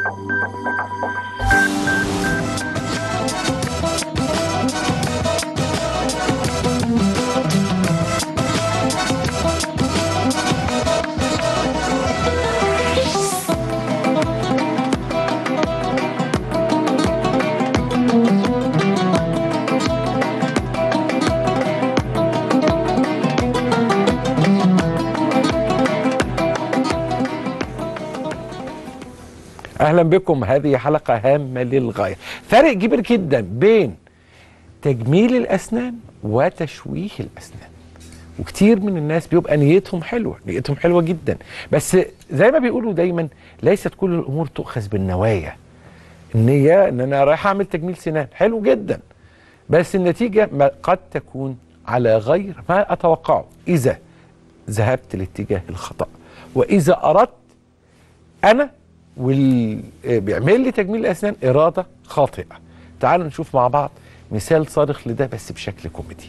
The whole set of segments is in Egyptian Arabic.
اهلا بكم هذه حلقه هامه للغايه فرق كبير جدا بين تجميل الاسنان وتشويه الاسنان وكتير من الناس بيبقى نيتهم حلوه نيتهم حلوه جدا بس زي ما بيقولوا دايما ليست كل الامور تؤخذ بالنوايا النيه ان انا رايح اعمل تجميل سنان حلو جدا بس النتيجه ما قد تكون على غير ما اتوقعه اذا ذهبت لاتجاه الخطا واذا اردت انا واللي بيعمل لي تجميل الاسنان اراده خاطئه تعالوا نشوف مع بعض مثال صارخ لده بس بشكل كوميدي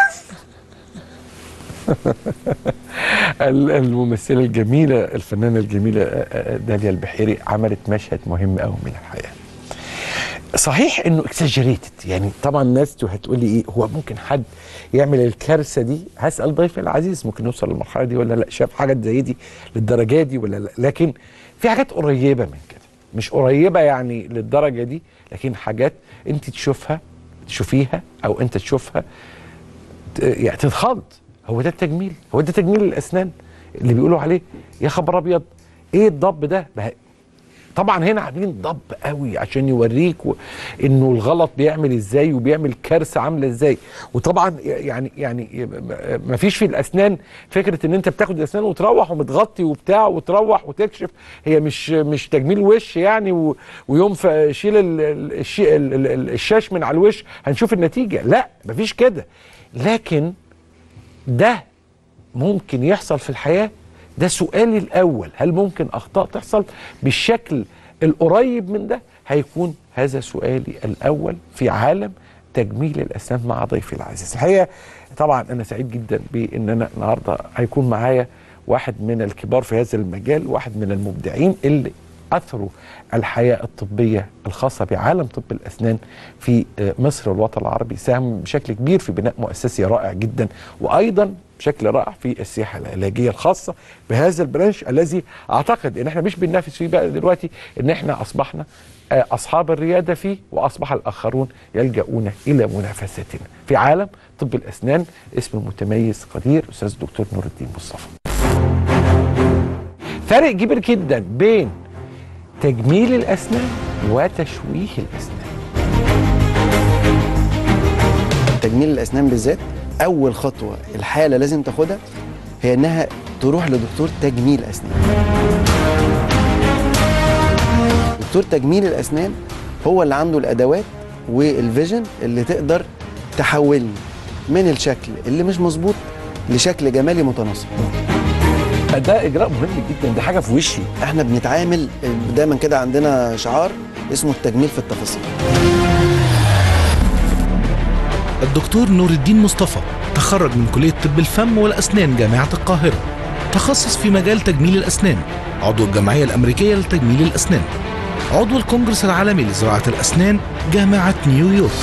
ال- الممثله الجميله الفنانه الجميله آه، آه، داليا البحيري عملت مشهد مهم قوي من الحياه صحيح انه اكسجريتد يعني طبعا الناس هتقول لي ايه هو ممكن حد يعمل الكارثه دي هسال ضيفي العزيز ممكن نوصل للمرحله دي ولا لا شاف حاجات زي دي للدرجه دي ولا لا لكن في حاجات قريبه من كده مش قريبه يعني للدرجه دي لكن حاجات انت تشوفها تشوفيها او انت تشوفها ت- يعني تتخض هو ده التجميل هو ده تجميل الاسنان اللي بيقولوا عليه يا خبر ابيض ايه الضب ده ما- طبعا هنا عاملين ضب قوي عشان يوريك و... انه الغلط بيعمل ازاي وبيعمل كارثه عامله ازاي وطبعا يعني يعني ما فيش في الاسنان فكره ان انت بتاخد الاسنان وتروح ومتغطي وبتاع وتروح وتكشف هي مش مش تجميل وش يعني و... ويوم ف- شيل ال... ال- الشي... ال... ال- ال- الشاش من على الوش هنشوف النتيجه لا مفيش كده لكن ده ممكن يحصل في الحياة ده سؤالي الأول هل ممكن أخطاء تحصل بالشكل القريب من ده هيكون هذا سؤالي الأول في عالم تجميل الأسنان مع ضيفي العزيز الحقيقة طبعا أنا سعيد جدا بأن أنا النهاردة هيكون معايا واحد من الكبار في هذا المجال واحد من المبدعين اللي أثروا الحياة الطبية الخاصة بعالم طب الأسنان في آه، مصر والوطن العربي ساهم بشكل كبير في بناء مؤسسي رائع جدا وأيضا بشكل رائع في السياحة العلاجية الخاصة بهذا البرانش الذي أعتقد إن احنا مش بننافس فيه بقى دلوقتي إن احنا أصبحنا آه، أصحاب الريادة فيه وأصبح الآخرون يلجؤون إلى منافستنا في عالم طب الأسنان اسم متميز قدير أستاذ دكتور نور الدين مصطفى فرق كبير جدا بين تجميل الأسنان وتشويه الأسنان تجميل الاسنان بالذات اول خطوه الحاله لازم تاخدها هي انها تروح لدكتور تجميل اسنان دكتور تجميل الاسنان هو اللي عنده الادوات والفيجن اللي تقدر تحولني من الشكل اللي مش مظبوط لشكل جمالي متناسق ده إجراء مهم جدا ده حاجة في وشي احنا بنتعامل دايما كده عندنا شعار اسمه التجميل في التفاصيل الدكتور نور الدين مصطفى تخرج من كلية طب الفم والأسنان جامعة القاهرة تخصص في مجال تجميل الأسنان عضو الجمعية الأمريكية لتجميل الأسنان عضو الكونجرس العالمي لزراعة الأسنان جامعة نيويورك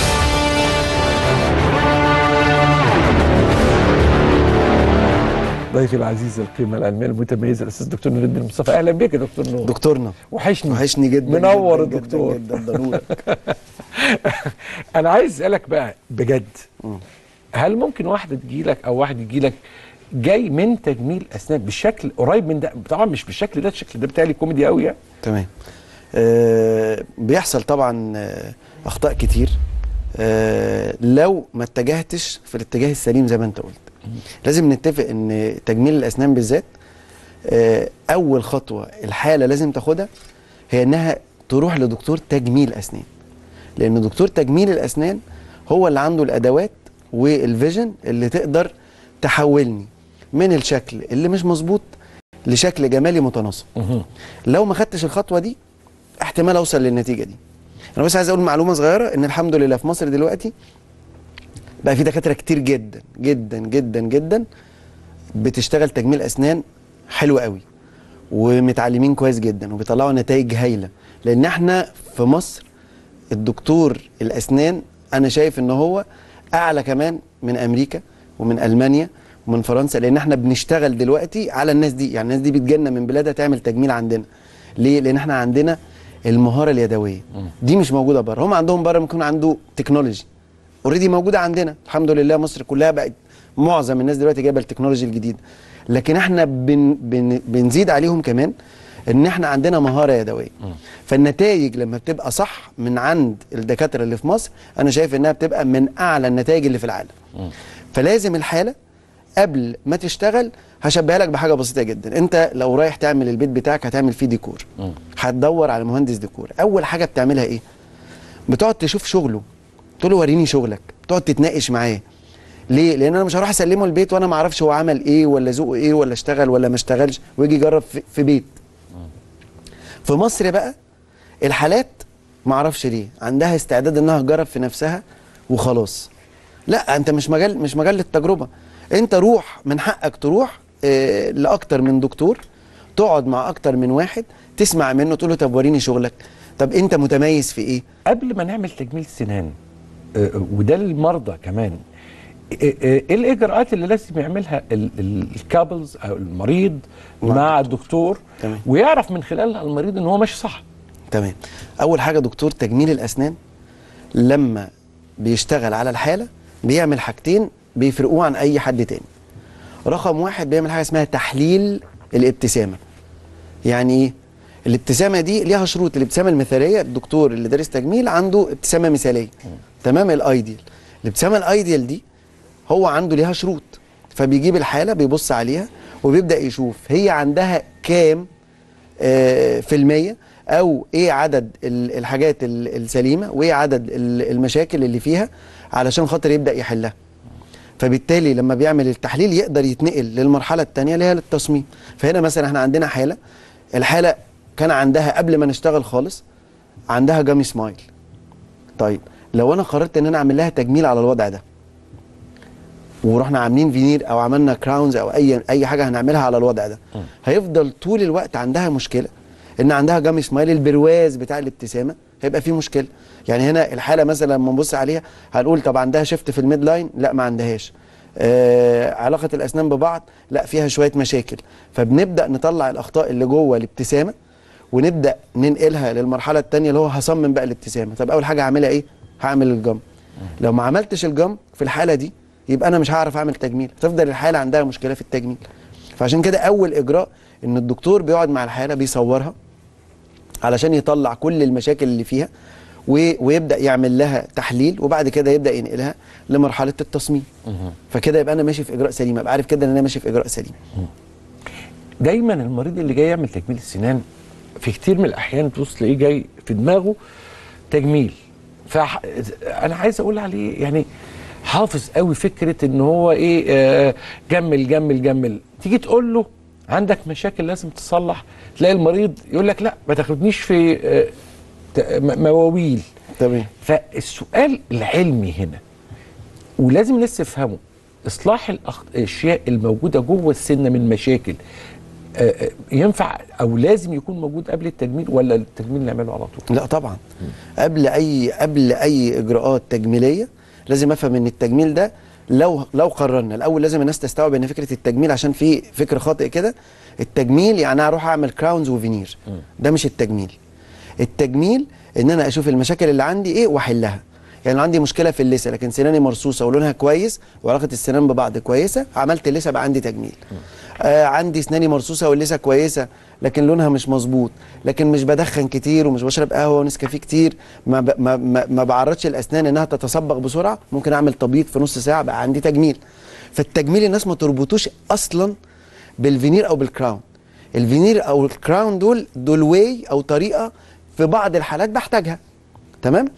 ضيفي العزيز القيمة العلمية المتميزة الأستاذ دكتور نور الدين مصطفى أهلا بك يا دكتور نور دكتورنا وحشني وحشني جدا منور جداً الدكتور. جدا جدا ضروري أنا عايز أسألك بقى بجد هل ممكن واحدة تجيلك أو واحد يجيلك جاي من تجميل أسنان بالشكل قريب من ده طبعا مش بالشكل ده الشكل ده بتاعي كوميدي قوي يعني تمام آه بيحصل طبعا آه اخطاء كتير آه لو ما اتجهتش في الاتجاه السليم زي ما انت قلت لازم نتفق ان تجميل الاسنان بالذات آه اول خطوه الحاله لازم تاخدها هي انها تروح لدكتور تجميل اسنان لان دكتور تجميل الاسنان هو اللي عنده الادوات والفيجن اللي تقدر تحولني من الشكل اللي مش مظبوط لشكل جمالي متناسق لو ما خدتش الخطوه دي احتمال اوصل للنتيجه دي انا بس عايز اقول معلومه صغيره ان الحمد لله في مصر دلوقتي بقى في دكاتره كتير جدا جدا جدا جدا بتشتغل تجميل اسنان حلو قوي ومتعلمين كويس جدا وبيطلعوا نتائج هايله لان احنا في مصر الدكتور الاسنان انا شايف ان هو اعلى كمان من امريكا ومن المانيا ومن فرنسا لان احنا بنشتغل دلوقتي على الناس دي يعني الناس دي بتجيلنا من بلادها تعمل تجميل عندنا ليه لان احنا عندنا المهاره اليدويه دي مش موجوده بره هم عندهم بره ممكن عنده تكنولوجي اوريدي موجوده عندنا الحمد لله مصر كلها بقت معظم الناس دلوقتي جايبه التكنولوجي الجديده لكن احنا بن بن بنزيد عليهم كمان ان احنا عندنا مهاره يدويه فالنتائج لما بتبقى صح من عند الدكاتره اللي في مصر انا شايف انها بتبقى من اعلى النتائج اللي في العالم فلازم الحاله قبل ما تشتغل هشبهها لك بحاجه بسيطه جدا انت لو رايح تعمل البيت بتاعك هتعمل فيه ديكور هتدور على مهندس ديكور اول حاجه بتعملها ايه بتقعد تشوف شغله تقول له وريني شغلك تقعد تتناقش معاه ليه لان انا مش هروح اسلمه البيت وانا ما اعرفش هو عمل ايه ولا ذوقه ايه ولا اشتغل ولا ما اشتغلش ويجي يجرب في, في بيت في مصر بقى الحالات ما اعرفش ليه عندها استعداد انها تجرب في نفسها وخلاص لا انت مش مجال مش مجال للتجربه انت روح من حقك تروح آه لاكتر من دكتور تقعد مع اكتر من واحد تسمع منه تقول له طب وريني شغلك طب انت متميز في ايه قبل ما نعمل تجميل سنان آه، آه، وده للمرضى كمان آه، آه، ايه الاجراءات اللي لازم يعملها ال- ال- الكابلز او المريض مع الدكتور تمام. ويعرف من خلالها المريض ان هو ماشي صح تمام اول حاجه دكتور تجميل الاسنان لما بيشتغل على الحاله بيعمل حاجتين بيفرقوه عن اي حد تاني رقم واحد بيعمل حاجه اسمها تحليل الابتسامه يعني ايه الابتسامه دي ليها شروط الابتسامه المثاليه الدكتور اللي دارس تجميل عنده ابتسامه مثاليه تمام الايديال الابتسامه الايديال دي هو عنده ليها شروط فبيجيب الحاله بيبص عليها وبيبدا يشوف هي عندها كام آه، في المية او ايه عدد ال- الحاجات ال- السليمه وايه عدد ال- المشاكل اللي فيها علشان خاطر يبدا يحلها فبالتالي لما بيعمل التحليل يقدر يتنقل للمرحله الثانيه اللي هي للتصميم فهنا مثلا احنا عندنا حاله الحاله كان عندها قبل ما نشتغل خالص عندها جامي سمايل طيب لو انا قررت ان انا اعمل لها تجميل على الوضع ده ورحنا عاملين فينير او عملنا كراونز او اي اي حاجه هنعملها على الوضع ده هيفضل طول الوقت عندها مشكله ان عندها جامي سمايل البرواز بتاع الابتسامه هيبقى فيه مشكله يعني هنا الحاله مثلا لما نبص عليها هنقول طب عندها شفت في الميد لاين لا ما عندهاش آه علاقه الاسنان ببعض لا فيها شويه مشاكل فبنبدا نطلع الاخطاء اللي جوه الابتسامه ونبدا ننقلها للمرحله الثانيه اللي هو هصمم بقى الابتسامه طب اول حاجه هعملها ايه هعمل الجم لو ما عملتش الجم في الحاله دي يبقى انا مش هعرف اعمل تجميل تفضل الحاله عندها مشكله في التجميل فعشان كده اول اجراء ان الدكتور بيقعد مع الحاله بيصورها علشان يطلع كل المشاكل اللي فيها و- ويبدا يعمل لها تحليل وبعد كده يبدا ينقلها لمرحله التصميم فكده يبقى انا ماشي في اجراء سليم ابقى عارف كده ان انا ماشي في اجراء سليم دايما المريض اللي جاي يعمل تجميل السنان في كتير من الاحيان تبص تلاقيه جاي في دماغه تجميل فانا عايز اقول عليه يعني حافظ قوي فكره ان هو ايه آه جمل جمل جمل تيجي تقول له عندك مشاكل لازم تصلح تلاقي المريض يقول لك لا ما تاخدنيش في آه ت- م- مواويل تمام فالسؤال العلمي هنا ولازم الناس تفهمه اصلاح الأخ- الاشياء الموجوده جوه السنه من مشاكل آه، آه، ينفع او لازم يكون موجود قبل التجميل ولا التجميل نعمله على طول لا طبعا قبل اي قبل اي اجراءات تجميليه لازم افهم ان التجميل ده لو لو قررنا الاول لازم الناس تستوعب ان فكره التجميل عشان في فكر خاطئ كده التجميل يعني أنا اروح اعمل كراونز وفينير ده مش التجميل التجميل ان انا اشوف المشاكل اللي عندي ايه واحلها يعني لو عندي مشكله في اللثه لكن سناني مرصوصه ولونها كويس وعلاقه السنان ببعض كويسه عملت اللثه بقى عندي تجميل آه عندي سناني مرصوصه واللثه كويسه لكن لونها مش مظبوط لكن مش بدخن كتير ومش بشرب قهوه ونسكافيه كتير ما ب... ما ما, ما بعرضش الاسنان انها تتصبغ بسرعه ممكن اعمل تبييض في نص ساعه بقى عندي تجميل فالتجميل الناس ما تربطوش اصلا بالفينير او بالكراون الفينير او الكراون دول دول واي او طريقه في بعض الحالات بحتاجها تمام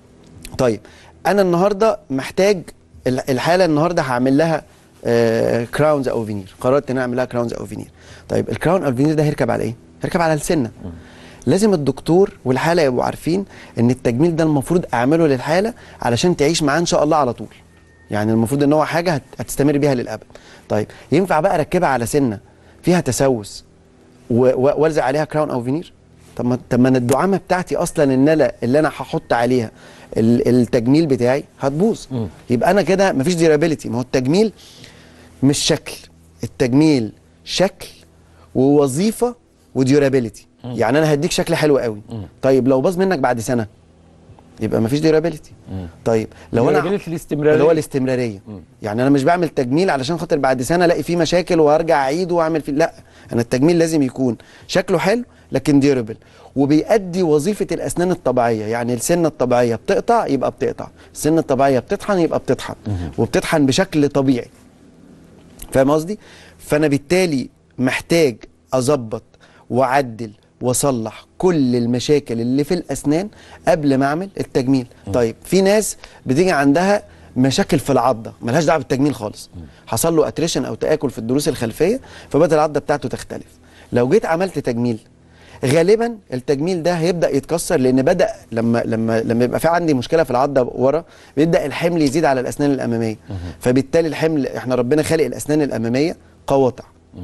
طيب انا النهارده محتاج ال- الحاله النهارده هعمل لها آه كراونز او فينير قررت ان انا اعمل لها كراونز او فينير طيب الكراون او الفينير ده هيركب على ايه هيركب على السنه لازم الدكتور والحاله يبقوا عارفين ان التجميل ده المفروض اعمله للحاله علشان تعيش معاه ان شاء الله على طول يعني المفروض ان هو حاجه هت- هتستمر بيها للابد طيب ينفع بقى اركبها على سنه فيها تسوس و- و- والزق عليها كراون او فينير طب ما طب ما انا الدعامه بتاعتي اصلا ان انا اللي انا هحط عليها ال- التجميل بتاعي هتبوظ يبقى انا كده مفيش ديرابيليتي ما هو التجميل مش شكل التجميل شكل ووظيفه وديورابيليتي يعني انا هديك شكل حلو قوي طيب لو باظ منك بعد سنه يبقى مفيش ديورابيليتي طيب لو انا Durability الاستمرارية. اللي هو الاستمراريه يعني انا مش بعمل تجميل علشان خاطر بعد سنه الاقي فيه مشاكل وارجع اعيد واعمل فيه لا انا التجميل لازم يكون شكله حلو لكن ديورابل وبيأدي وظيفه الاسنان الطبيعيه يعني السنه الطبيعيه بتقطع يبقى بتقطع السنه الطبيعيه بتطحن يبقى بتطحن وبتطحن بشكل طبيعي فاهم قصدي فانا بالتالي محتاج اظبط واعدل واصلح كل المشاكل اللي في الاسنان قبل ما اعمل التجميل طيب في ناس بتيجي عندها مشاكل في العضه ملهاش دعوه بالتجميل خالص حصل له اتريشن او تاكل في الضروس الخلفيه فبدأ العضه بتاعته تختلف لو جيت عملت تجميل غالبا التجميل ده هيبدا يتكسر لان بدا لما لما لما يبقى في عندي مشكله في العضه ورا بيبدا الحمل يزيد على الاسنان الاماميه فبالتالي الحمل احنا ربنا خالق الاسنان الاماميه قواطع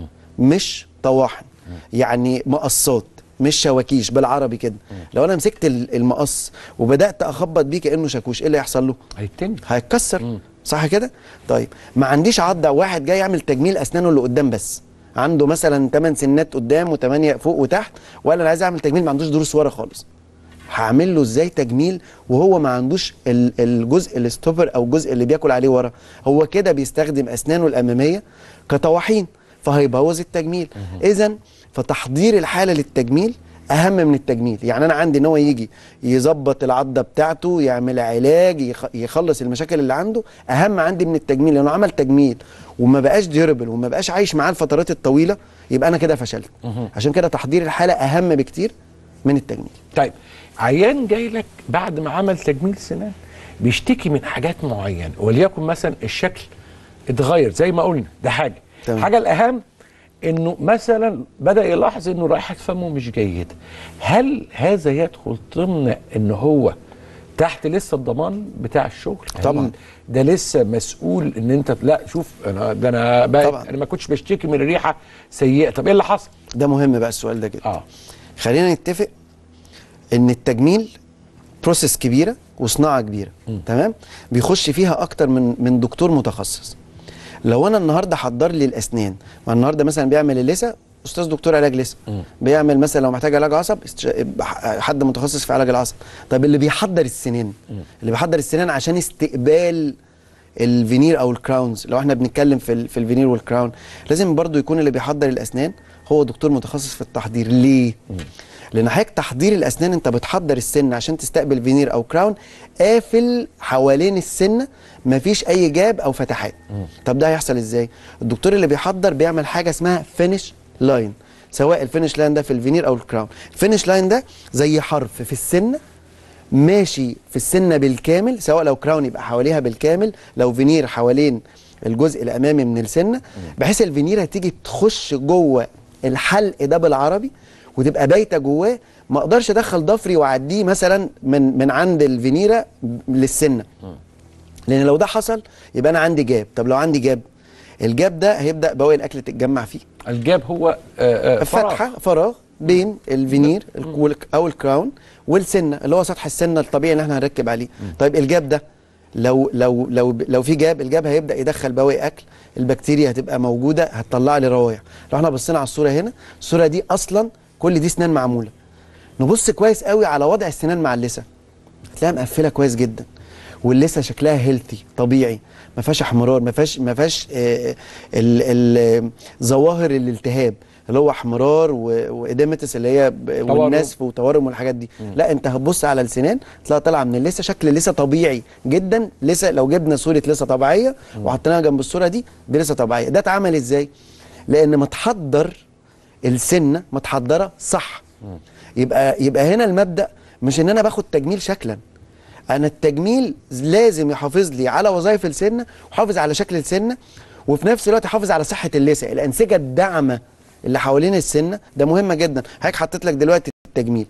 مش طواحن يعني مقصات مش شواكيش بالعربي كده لو انا مسكت ال- المقص وبدات اخبط بيه كانه شاكوش ايه اللي هيحصل له هيتم هيتكسر صح كده طيب ما عنديش عضه واحد جاي يعمل تجميل اسنانه اللي قدام بس عنده مثلا 8 سنات قدام و8 فوق وتحت ولا انا عايز اعمل تجميل ما عندوش ضروس ورا خالص هعمل له ازاي تجميل وهو ما عندوش ال- الجزء الستوبر او الجزء اللي بياكل عليه ورا هو كده بيستخدم اسنانه الاماميه كطواحين فهيبوظ التجميل اذا فتحضير الحاله للتجميل اهم من التجميل يعني انا عندي ان هو يجي يظبط العضه بتاعته يعمل علاج يخ- يخلص المشاكل اللي عنده اهم عندي من التجميل لانه عمل تجميل وما بقاش ديوربل وما بقاش عايش معاه الفترات الطويله يبقى انا كده فشلت عشان كده تحضير الحاله اهم بكتير من التجميل طيب عيان جاي لك بعد ما عمل تجميل سنان بيشتكي من حاجات معينه وليكن مثلا الشكل اتغير زي ما قلنا ده حاجه تمام. الحاجه الاهم انه مثلا بدا يلاحظ انه رائحه فمه مش جيده هل هذا يدخل ضمن ان هو تحت لسه الضمان بتاع الشغل هل طبعاً. ده لسه مسؤول ان انت لا شوف انا ده انا بقى طبعاً. انا ما كنتش بشتكي من الريحه سيئه طب ايه اللي حصل ده مهم بقى السؤال ده جدا اه خلينا نتفق ان التجميل بروسيس كبيره وصناعه كبيره تمام بيخش فيها اكتر من من دكتور متخصص لو انا النهارده حضر لي الاسنان ما النهارده مثلا بيعمل اللثه استاذ دكتور علاج لثه بيعمل مثلا لو محتاج علاج عصب است- حد متخصص في علاج العصب طب اللي بيحضر السنان اللي بيحضر السنان عشان استقبال الفينير او الكراونز لو احنا بنتكلم في ال- في الفينير والكراون لازم برضو يكون اللي بيحضر الاسنان هو دكتور متخصص في التحضير ليه لان حضرتك تحضير الاسنان انت بتحضر السن عشان تستقبل فينير او كراون قافل حوالين السنه مفيش اي جاب او فتحات طب ده هيحصل ازاي الدكتور اللي بيحضر بيعمل حاجه اسمها فينش لاين سواء الفينش لاين ده في الفينير او الكراون الفينش لاين ده زي حرف في السنه ماشي في السنه بالكامل سواء لو كراون يبقى حواليها بالكامل لو فينير حوالين الجزء الامامي من السنه بحيث الفينير هتيجي تخش جوه الحلق ده بالعربي وتبقى بايته جواه ما اقدرش ادخل ضفري واعديه مثلا من من عند الفينيره للسنه لان لو ده حصل يبقى انا عندي جاب طب لو عندي جاب الجاب ده هيبدا بواقي الاكل تتجمع فيه الجاب هو آه آه فراغ. فتحه فراغ بين الفينير والك- او الكراون والسنه اللي هو سطح السنه الطبيعي اللي احنا هنركب عليه طيب الجاب ده لو لو لو لو في جاب الجاب هيبدا يدخل بواقي اكل البكتيريا هتبقى موجوده هتطلع لي روايح لو احنا بصينا على الصوره هنا الصوره دي اصلا كل دي سنان معموله نبص كويس قوي على وضع السنان مع اللثه هتلاقيها مقفله كويس جدا واللثه شكلها هيلثي طبيعي ما فيهاش احمرار ما فيهاش ما فيهاش آه، ال- ال- ظواهر الالتهاب اللي هو احمرار و- واديمتس اللي هي ب- تورم. والنسف وتورم والحاجات دي لا انت هتبص على السنان تلاقيها طالعه من اللثه شكل لثه طبيعي جدا لثه لو جبنا صوره لثه طبيعيه وحطيناها جنب الصوره دي دي لثه طبيعيه ده اتعمل ازاي لان متحضر السنه متحضره صح يبقى يبقى هنا المبدا مش ان انا باخد تجميل شكلا انا التجميل لازم يحافظ لي على وظائف السنه ويحافظ على شكل السنه وفي نفس الوقت يحافظ على صحه اللثه الانسجه الداعمه اللي حوالين السنه ده مهمه جدا حضرتك حطيت لك دلوقتي التجميل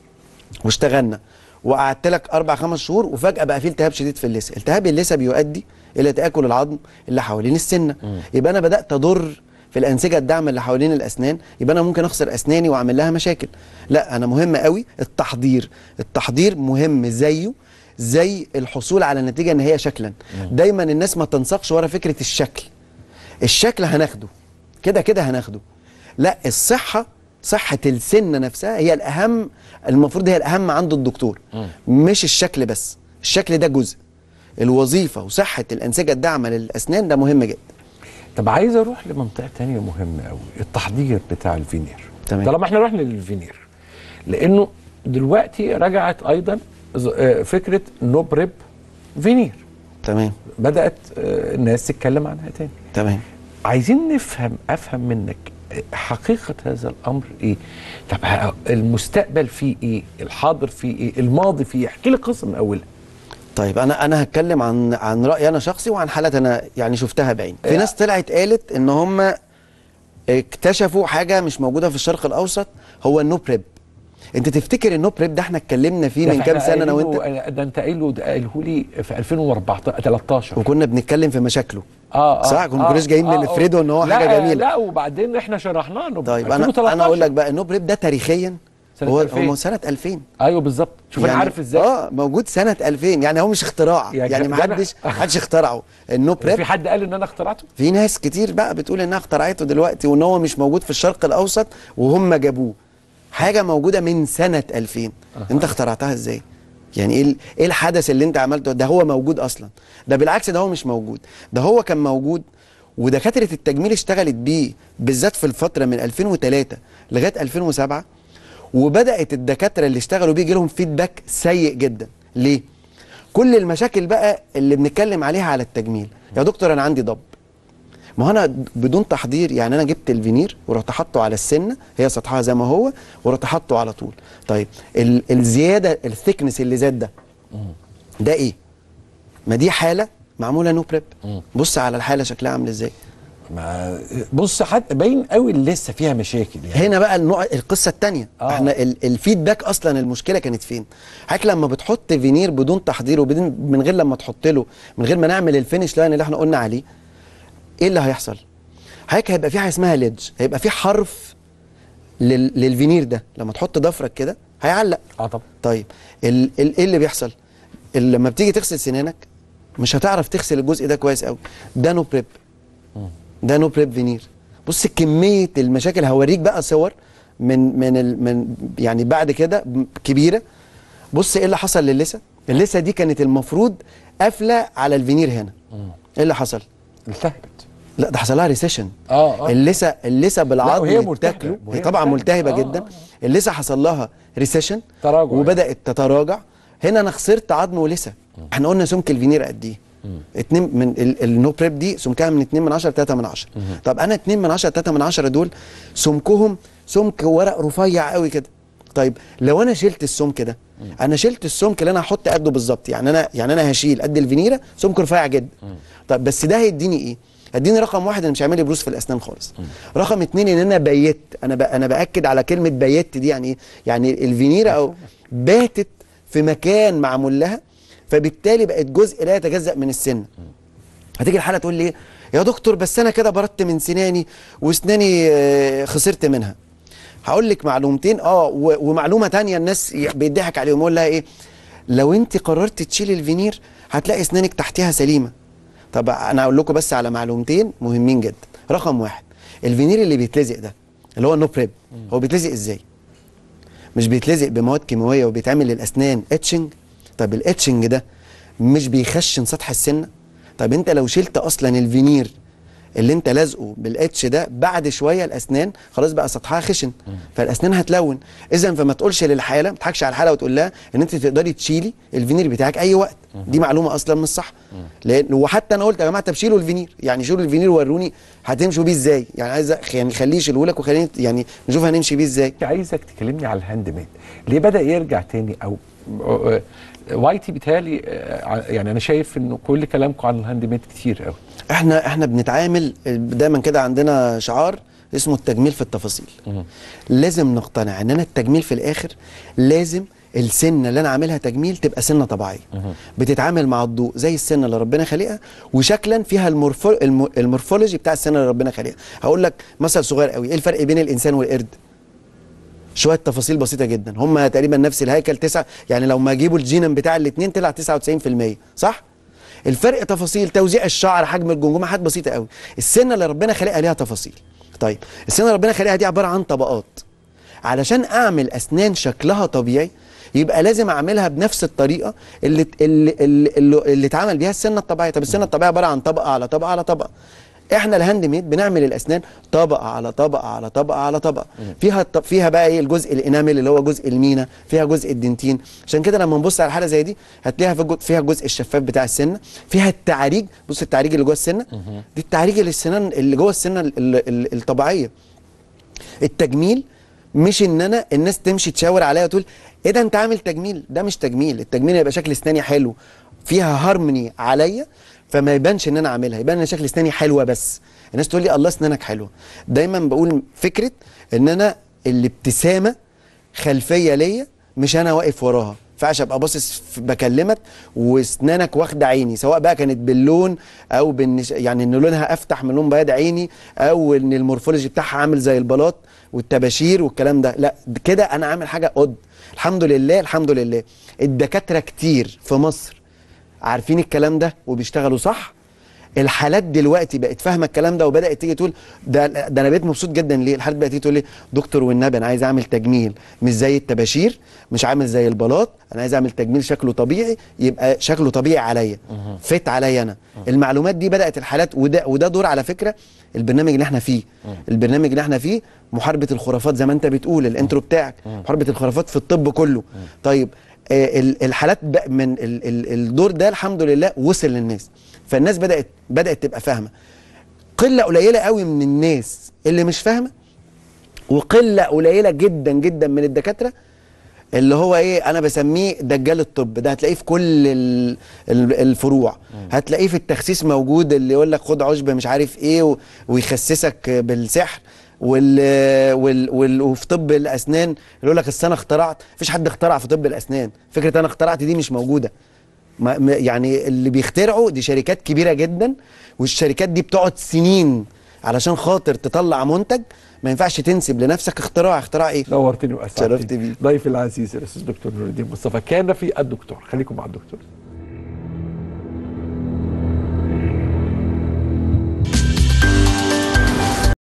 واشتغلنا وقعدت لك اربع خمس شهور وفجاه بقى في التهاب شديد في اللثه التهاب اللثه بيؤدي الى تاكل العظم اللي حوالين السنه يبقى انا بدات اضر في الانسجه الداعمه اللي حوالين الاسنان يبقى انا ممكن اخسر اسناني واعمل لها مشاكل لا انا مهم قوي التحضير التحضير مهم زيه زي الحصول على نتيجه ان هي شكلا دايما الناس ما تنساقش ورا فكره الشكل الشكل هناخده كده كده هناخده لا الصحه صحه السنه نفسها هي الاهم المفروض هي الاهم عند الدكتور مش الشكل بس الشكل ده جزء الوظيفه وصحه الانسجه الداعمه للاسنان ده مهم جدا طب عايز اروح لمنطقه تانية مهمه قوي التحضير بتاع الفينير تمام. طالما احنا رحنا للفينير لانه دلوقتي رجعت ايضا ز- آه، فكره نو بريب فينير تمام بدات آه، الناس تتكلم عنها تاني تمام عايزين نفهم افهم منك حقيقه هذا الامر ايه طب ه- المستقبل فيه ايه الحاضر فيه ايه الماضي فيه ايه احكي لي قصه من اولها طيب انا انا هتكلم عن عن رايي انا شخصي وعن حالات انا يعني شفتها بعيني في إيه. ناس طلعت قالت ان هم اكتشفوا حاجه مش موجوده في الشرق الاوسط هو النو بريب انت تفتكر النو بريب ده احنا اتكلمنا فيه ده من إحنا كام سنه انا وانت قايلينه- ده انت قايله ده قايله لي في 2014 13 وكنا بنتكلم في مشاكله اه صح؟ كنا كناش جايين نفرده إن هو لا، حاجة جميلة. لا وبعدين احنا شرحناه إنه طيب انا 2013. انا اقول لك بقى النو بريب ده تاريخيا سنة هو 2000. هو سنه 2000 ايوه بالظبط شوف انا عارف ازاي اه موجود سنه 2000 يعني هو مش اختراع يا يعني جدع. ما حدش ما حدش اخترعه النو بريب في حد قال ان انا اخترعته في ناس كتير بقى بتقول انها اخترعته دلوقتي وان هو مش موجود في الشرق الاوسط وهم جابوه حاجه موجوده من سنه 2000 انت اخترعتها ازاي يعني ايه ال- ايه الحدث اللي انت عملته ده هو موجود اصلا ده بالعكس ده هو مش موجود ده هو كان موجود ودكاتره التجميل اشتغلت بيه بالذات في الفتره من 2003 لغايه 2007 وبدات الدكاتره اللي اشتغلوا بيه يجي لهم فيدباك سيء جدا ليه كل المشاكل بقى اللي بنتكلم عليها على التجميل يا دكتور انا عندي ضب ما هو انا بدون تحضير يعني انا جبت الفينير ورحت حاطه على السنه هي سطحها زي ما هو ورحت حاطه على طول طيب ال الزياده الثيكنس اللي زاد ده ده ايه ما دي حاله معموله نو بريب بص على الحاله شكلها عامل ازاي ما بص حد باين قوي اللي لسه فيها مشاكل يعني هنا بقى النوع القصه الثانيه آه. آه. احنا ال الفيدباك اصلا المشكله كانت فين حضرتك لما بتحط فينير بدون تحضير وبدون من غير لما تحط له من غير ما نعمل الفينش لاين اللي احنا قلنا عليه ايه اللي هيحصل حضرتك هيبقى في حاجه اسمها ليدج هيبقى في حرف لل للفينير ده لما تحط ضفرك كده هيعلق اه طبعا طيب ال ال ايه اللي بيحصل ال- لما بتيجي تغسل سنانك مش هتعرف تغسل الجزء ده كويس قوي ده نو بريب ده نو بريب فينير بص كميه المشاكل هوريك بقى صور من من ال من يعني بعد كده م- كبيره بص ايه اللي حصل للثه اللثه دي كانت المفروض قافله على الفينير هنا ايه اللي حصل التهبت لا ده حصل لها ريسيشن اه اه اللثه اللثه بالعظم وهي اللي ملتهبة، بتاكله وهي هي طبعا ملتهبة. ملتهبه آه، جدا آه. اللثه حصل لها ريسيشن تراجع وبدات تتراجع هنا انا خسرت عظم ولثه احنا قلنا سمك الفينير قد ايه اتنين من ال- النو بريب دي سمكها من 2 من 10 ل 3 من 10 طب انا 2 من 10 3 من 10 دول سمكهم سمك ورق رفيع قوي كده طيب لو انا شلت السمك ده انا شلت السمك اللي انا هحط قده بالظبط يعني انا يعني انا هشيل قد الفينيره سمك رفيع جدا طب بس ده هيديني ايه هيديني رقم واحد انا مش هيعمل لي بروز في الاسنان خالص رقم اتنين ان انا بيت انا ب... انا باكد على كلمه بيت دي يعني ايه يعني الفينيره او باتت في مكان معمول لها فبالتالي بقت جزء لا يتجزأ من السن هتيجي الحاله تقول لي إيه؟ يا دكتور بس انا كده بردت من سناني واسناني آه، خسرت منها هقول لك معلومتين اه و- ومعلومه تانية الناس ي- بيضحك عليهم يقول لها ايه لو انت قررت تشيل الفينير هتلاقي اسنانك تحتها سليمه طب انا هقول لكم بس على معلومتين مهمين جدا رقم واحد الفينير اللي بيتلزق ده اللي هو النو بريب هو بيتلزق ازاي مش بيتلزق بمواد كيماويه وبيتعمل للاسنان اتشنج طب الاتشنج ده مش بيخشن سطح السنه طب انت لو شلت اصلا الفينير اللي انت لازقه بالاتش ده بعد شويه الاسنان خلاص بقى سطحها خشن فالاسنان هتلون اذا فما تقولش للحاله ما تضحكش على الحاله وتقول لها ان انت تقدري تشيلي الفينير بتاعك اي وقت دي معلومه اصلا مش صح لان وحتى انا قلت يا جماعه طب شيلوا الفينير يعني شيلوا الفينير وروني هتمشوا بيه ازاي يعني عايز أخ- يعني خليه يشيله لك وخليني يعني نشوف هنمشي بيه ازاي عايزك تكلمني على الهاند ميد ليه بدا يرجع تاني او آه، آه، وايتي بيتهيألي آه، ع- يعني انا شايف انه كل كلامكم عن الهاند ميد كتير قوي احنا احنا بنتعامل دايما كده عندنا شعار اسمه التجميل في التفاصيل لازم نقتنع ان انا التجميل في الاخر لازم السنه اللي انا عاملها تجميل تبقى سنه طبيعيه بتتعامل مع الضوء زي السنه اللي ربنا خالقها وشكلا فيها المورفو الم- المورفولوجي بتاع السنه اللي ربنا خالقها هقول لك مثل صغير قوي ايه الفرق بين الانسان والقرد شويه تفاصيل بسيطه جدا هم تقريبا نفس الهيكل تسعة يعني لو ما جيبوا الجينم بتاع الاثنين طلع 99% صح الفرق تفاصيل توزيع الشعر حجم الجمجمه حاجات بسيطه قوي السنه اللي ربنا خالقها ليها تفاصيل طيب السنه اللي ربنا خالقها دي عباره عن طبقات علشان اعمل اسنان شكلها طبيعي يبقى لازم اعملها بنفس الطريقه اللي اللي اللي, اللي, اللي اتعمل بيها السنه الطبيعيه طب السنه الطبيعيه عباره عن طبقه على طبقه على طبقه احنا الهاند ميد بنعمل الاسنان طبقه على طبقه على طبقه على طبقه فيها الط- فيها بقى ايه الجزء الانامل اللي هو جزء المينا فيها جزء الدنتين عشان كده لما نبص على حاله زي دي هتلاقيها في الجو- فيها الجزء الشفاف بتاع السنه فيها التعريج بص التعريج اللي جوه السنه دي التعريج اللي السنان اللي جوه السنه ال- ال- ال- الطبيعيه التجميل مش ان انا الناس تمشي تشاور عليا وتقول ايه ده انت عامل تجميل ده مش تجميل التجميل يبقى شكل اسناني حلو فيها هارموني عليا فما يبانش ان انا عاملها يبان ان شكل اسناني حلوه بس الناس تقول لي الله اسنانك حلوه دايما بقول فكره ان انا الابتسامه خلفيه ليا مش انا واقف وراها ينفعش ابقى باصص في- بكلمك واسنانك واخده عيني سواء بقى كانت باللون او بالنش... يعني ان لونها افتح من لون بياض عيني او ان المورفولوجي بتاعها عامل زي البلاط والتباشير والكلام ده لا كده انا عامل حاجه قد الحمد لله الحمد لله الدكاتره كتير في مصر عارفين الكلام ده وبيشتغلوا صح الحالات دلوقتي بقت فاهمه الكلام ده وبدات تيجي تقول ده ده انا بقيت مبسوط جدا ليه الحالات بقت تيجي تقول لي دكتور والنبي انا عايز اعمل تجميل مش زي التباشير مش عامل زي البلاط انا عايز اعمل تجميل شكله طبيعي يبقى شكله طبيعي عليا فت عليا انا المعلومات دي بدات الحالات وده وده دور على فكره البرنامج اللي احنا فيه البرنامج اللي احنا فيه محاربه الخرافات زي ما انت بتقول الانترو بتاعك محاربه الخرافات في الطب كله طيب آه، ال- الحالات بقى من ال- ال- الدور ده الحمد لله وصل للناس فالناس بدات بدات تبقى فاهمه قله قليله قوي من الناس اللي مش فاهمه وقله قليله جدا جدا من الدكاتره اللي هو ايه انا بسميه دجال الطب ده هتلاقيه في كل ال- ال- الفروع هتلاقيه في التخسيس موجود اللي يقول لك خد عشبه مش عارف ايه و- ويخسسك بالسحر وال وال وال وفي طب الاسنان اللي يقول لك أصل انا اخترعت مفيش حد اخترع في طب الاسنان فكره انا اخترعت دي مش موجوده ما ما- يعني اللي بيخترعوا دي شركات كبيره جدا والشركات دي بتقعد سنين علشان خاطر تطلع منتج ما ينفعش تنسب لنفسك اختراع اختراع ايه نورتني واسعدتني شرفت بيك. ضيفي العزيز الاستاذ دكتور نور الدين مصطفى كان في الدكتور خليكم مع الدكتور